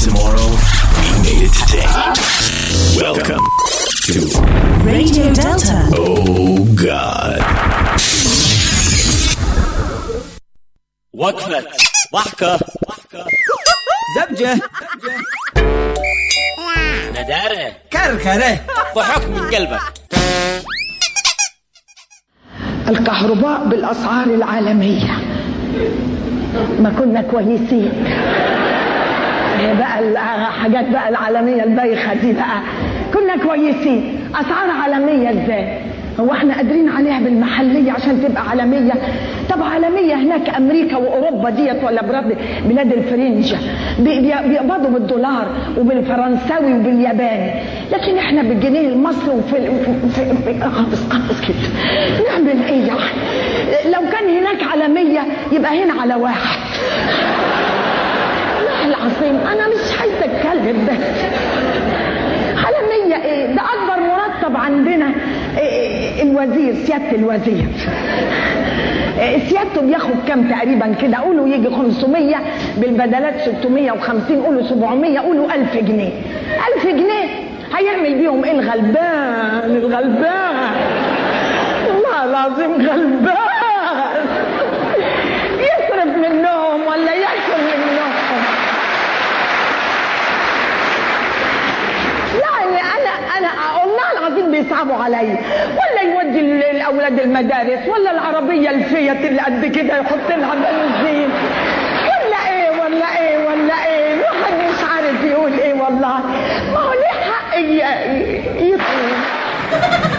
tomorrow, we made it today. Welcome to Radio Delta. Oh God. وقفة ضحكة زبجة ندارة كركرة ضحك من قلبك الكهرباء بالأسعار العالمية ما كنا كويسين هي بقى الحاجات بقى العالمية البايخة دي بقى كنا كويسين أسعار عالمية ازاي هو احنا قادرين عليها بالمحلية عشان تبقى عالمية طب عالمية هناك أمريكا وأوروبا ديت ولا بلاد بلاد الفرنجة بي- بي- بيقبضوا بالدولار وبالفرنساوي وبالياباني لكن احنا بالجنيه المصري وفي ال- في في قابس قابس كده نعمل ايه يعني لو كان هناك عالمية يبقى هنا على واحد والله العظيم انا مش عايزه اتكلم بس عالمية ايه ده اكبر مرتب عندنا إيه الوزير سيادة الوزير إيه سيادته بياخد كام تقريبا كده قولوا يجي 500 بالبدلات 650 قولوا 700 قولوا 1000 جنيه 1000 جنيه هيعمل بيهم ايه الغلبان الغلبان والله العظيم غلبان يصرف منهم ولا ياكل منهم يعني انا انا والله العظيم بيصعبوا عليا ولا يودي ال- الاولاد المدارس ولا العربيه الفيت اللي قد كده يحط لها بنزين ولا ايه ولا ايه ولا ايه الواحد مش عارف يقول ايه والله ما هو ليه حق ي- ي- يطلب